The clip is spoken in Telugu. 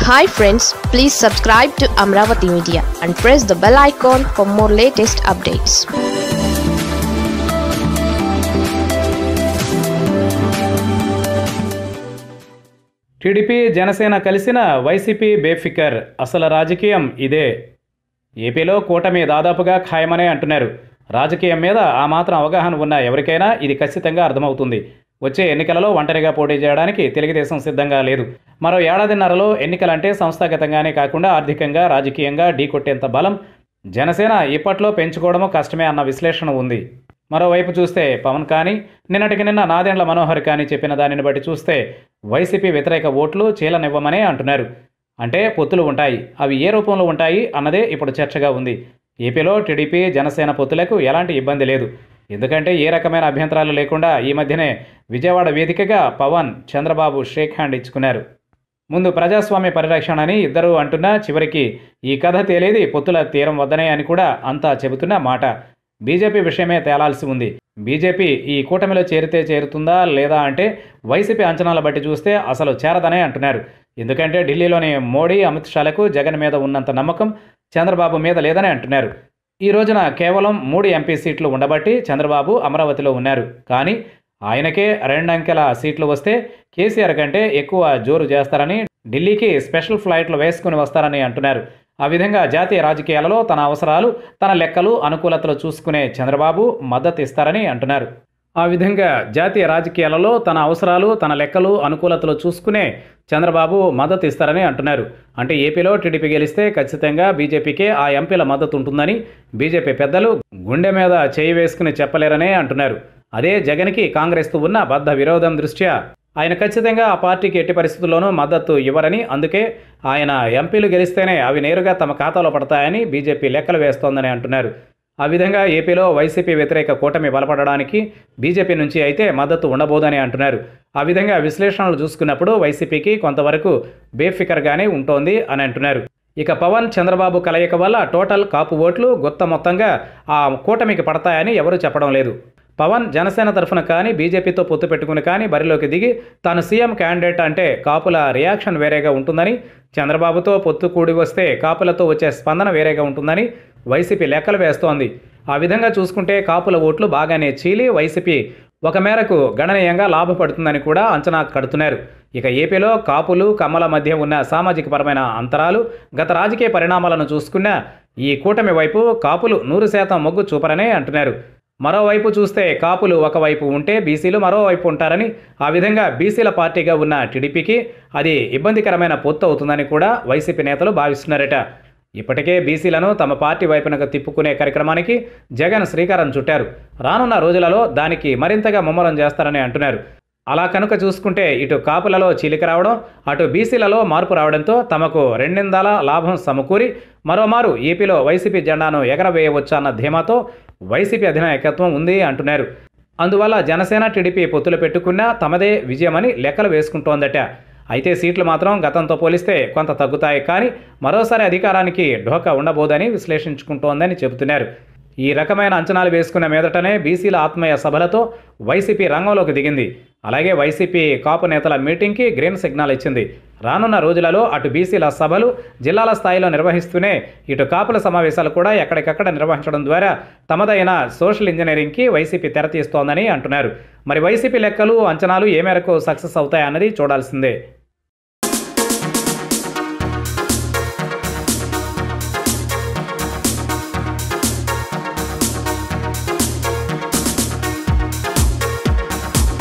hi friends please subscribe to Amaravati media and press the bell icon for more latest updates TDP Janasena కలిసిన వైసీపీ బేఫికర్ అసలు రాజకీయం ఇదే ఏపీలో కూటమి దాదాపుగా ఖాయమనే అంటున్నారు రాజకీయం మీద ఆ మాత్రం అవగాహన ఉన్న ఎవరికైనా ఇది ఖచ్చితంగా అర్థమవుతుంది వచ్చే ఎన్నికలలో ఒంటరిగా పోటీ చేయడానికి తెలుగుదేశం సిద్ధంగా లేదు మరో ఏడాదిన్నరలో ఎన్నికలంటే సంస్థాగతంగానే కాకుండా ఆర్థికంగా రాజకీయంగా ఢీకొట్టేంత బలం జనసేన ఇప్పట్లో పెంచుకోవడము కష్టమే అన్న విశ్లేషణ ఉంది మరోవైపు చూస్తే పవన్ కానీ నిన్నటికి నిన్న నాదెండ్ల మనోహర్ కానీ చెప్పిన దానిని బట్టి చూస్తే వైసీపీ వ్యతిరేక ఓట్లు చీలనివ్వమనే అంటున్నారు అంటే పొత్తులు ఉంటాయి అవి ఏ రూపంలో ఉంటాయి అన్నదే ఇప్పుడు చర్చగా ఉంది ఏపీలో టీడీపీ జనసేన పొత్తులకు ఎలాంటి ఇబ్బంది లేదు ఎందుకంటే ఏ రకమైన అభ్యంతరాలు లేకుండా ఈ మధ్యనే విజయవాడ వేదికగా పవన్ చంద్రబాబు షేక్ హ్యాండ్ ఇచ్చుకున్నారు ముందు ప్రజాస్వామ్య పరిరక్షణ అని ఇద్దరు అంటున్నా చివరికి ఈ కథ తేలేది పొత్తుల తీరం వద్దనే అని కూడా అంతా చెబుతున్న మాట బీజేపీ విషయమే తేలాల్సి ఉంది బీజేపీ ఈ కూటమిలో చేరితే చేరుతుందా లేదా అంటే వైసీపీ అంచనాల బట్టి చూస్తే అసలు చేరదనే అంటున్నారు ఎందుకంటే ఢిల్లీలోని మోడీ అమిత్ షాలకు జగన్ మీద ఉన్నంత నమ్మకం చంద్రబాబు మీద లేదని అంటున్నారు ఈ రోజున కేవలం మూడు ఎంపీ సీట్లు ఉండబట్టి చంద్రబాబు అమరావతిలో ఉన్నారు కానీ ఆయనకే రెండంకెల సీట్లు వస్తే కేసీఆర్ కంటే ఎక్కువ జోరు చేస్తారని ఢిల్లీకి స్పెషల్ ఫ్లైట్లు వేసుకుని వస్తారని అంటున్నారు ఆ విధంగా జాతీయ రాజకీయాలలో తన అవసరాలు తన లెక్కలు అనుకూలతలు చూసుకునే చంద్రబాబు మద్దతు ఇస్తారని అంటున్నారు ఆ విధంగా జాతీయ రాజకీయాలలో తన అవసరాలు తన లెక్కలు అనుకూలతలు చూసుకునే చంద్రబాబు మద్దతు ఇస్తారని అంటున్నారు అంటే ఏపీలో టీడీపీ గెలిస్తే ఖచ్చితంగా బీజేపీకే ఆ ఎంపీల మద్దతు ఉంటుందని బీజేపీ పెద్దలు గుండె మీద చేయి వేసుకుని చెప్పలేరనే అంటున్నారు అదే జగన్కి కాంగ్రెస్తో ఉన్న బద్ధ విరోధం దృష్ట్యా ఆయన ఖచ్చితంగా ఆ పార్టీకి ఎట్టి పరిస్థితుల్లోనూ మద్దతు ఇవ్వరని అందుకే ఆయన ఎంపీలు గెలిస్తేనే అవి నేరుగా తమ ఖాతాలో పడతాయని బీజేపీ లెక్కలు వేస్తోందని అంటున్నారు ఆ విధంగా ఏపీలో వైసీపీ వ్యతిరేక కూటమి బలపడడానికి బీజేపీ నుంచి అయితే మద్దతు ఉండబోదని అంటున్నారు ఆ విధంగా విశ్లేషణలు చూసుకున్నప్పుడు వైసీపీకి కొంతవరకు బేఫికర్గానే ఉంటోంది అని అంటున్నారు ఇక పవన్ చంద్రబాబు కలయిక వల్ల టోటల్ కాపు ఓట్లు గుత్త మొత్తంగా ఆ కూటమికి పడతాయని ఎవరూ చెప్పడం లేదు పవన్ జనసేన తరఫున కానీ బీజేపీతో పొత్తు పెట్టుకుని కానీ బరిలోకి దిగి తాను సీఎం క్యాండిడేట్ అంటే కాపుల రియాక్షన్ వేరేగా ఉంటుందని చంద్రబాబుతో పొత్తు కూడి వస్తే కాపులతో వచ్చే స్పందన వేరేగా ఉంటుందని వైసీపీ లెక్కలు వేస్తోంది ఆ విధంగా చూసుకుంటే కాపుల ఓట్లు బాగానే చీలి వైసీపీ ఒక మేరకు గణనీయంగా లాభపడుతుందని కూడా అంచనా కడుతున్నారు ఇక ఏపీలో కాపులు కమ్మల మధ్య ఉన్న సామాజిక పరమైన అంతరాలు గత రాజకీయ పరిణామాలను చూసుకున్న ఈ కూటమి వైపు కాపులు నూరు శాతం మొగ్గు చూపరనే అంటున్నారు మరోవైపు చూస్తే కాపులు ఒకవైపు ఉంటే బీసీలు మరోవైపు ఉంటారని ఆ విధంగా బీసీల పార్టీగా ఉన్న టీడీపీకి అది ఇబ్బందికరమైన పొత్తు అవుతుందని కూడా వైసీపీ నేతలు భావిస్తున్నారట ఇప్పటికే బీసీలను తమ పార్టీ వైపునకు తిప్పుకునే కార్యక్రమానికి జగన్ శ్రీకారం చుట్టారు రానున్న రోజులలో దానికి మరింతగా ముమ్మరం చేస్తారని అంటున్నారు అలా కనుక చూసుకుంటే ఇటు కాపులలో చీలిక రావడం అటు బీసీలలో మార్పు రావడంతో తమకు రెండిందాల లాభం సమకూరి మరోమారు ఏపీలో వైసీపీ జెండాను ఎగరవేయవచ్చన్న ధీమాతో వైసీపీ అధినాయకత్వం ఉంది అంటున్నారు అందువల్ల జనసేన టీడీపీ పొత్తులు పెట్టుకున్నా తమదే విజయమని లెక్కలు వేసుకుంటోందట అయితే సీట్లు మాత్రం గతంతో పోలిస్తే కొంత తగ్గుతాయి కానీ మరోసారి అధికారానికి ఢోకా ఉండబోదని విశ్లేషించుకుంటోందని చెబుతున్నారు ఈ రకమైన అంచనాలు వేసుకున్న మీదటనే బీసీల ఆత్మీయ సభలతో వైసీపీ రంగంలోకి దిగింది అలాగే వైసీపీ కాపు నేతల మీటింగ్కి గ్రీన్ సిగ్నల్ ఇచ్చింది రానున్న రోజులలో అటు బీసీల సభలు జిల్లాల స్థాయిలో నిర్వహిస్తూనే ఇటు కాపుల సమావేశాలు కూడా ఎక్కడికక్కడ నిర్వహించడం ద్వారా తమదైన సోషల్ ఇంజనీరింగ్కి వైసీపీ తెరతీస్తోందని అంటున్నారు మరి వైసీపీ లెక్కలు అంచనాలు ఏ మేరకు సక్సెస్ అవుతాయన్నది చూడాల్సిందే